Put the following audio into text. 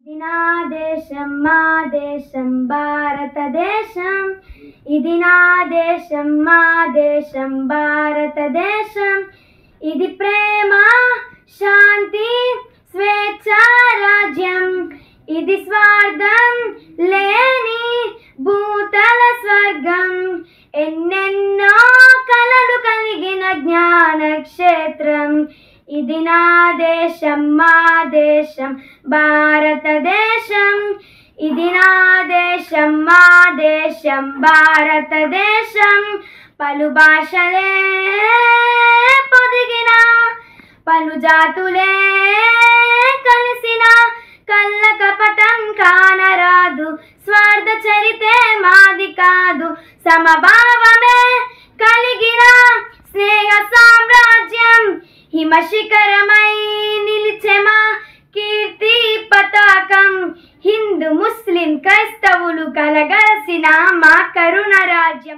ఇది నా దేశం మా దేశం భారతదేశం ఇది నా దేశం మా దేశం భారతదేశం ఇది ప్రేమ శాంతి స్వేచ్ఛ రాజ్యం ఇది స్వార్థం లేని భూతల స్వర్గం ఎన్నెన్నో కలలు కలిగిన జ్ఞాన క్షేత్రం ఇది నా దేశం మా దేశం భారతదేశం ఇది నా దేశం మా దేశం భారతదేశం పలు భాషలే పొదిగిన పలు జాతులే కలిసిన కళ్ళ కపటం కానరాదు స్వార్థ చరితే మాది కాదు సమభావమే కలిగిన స్నేహ సామ్రాజ్యం హిమశిఖరమై నిలిచెమా కీర్తి పతాకం హిందూ ముస్లిం క్రైస్తవులు కలగలసిన మా కరుణ రాజ్యం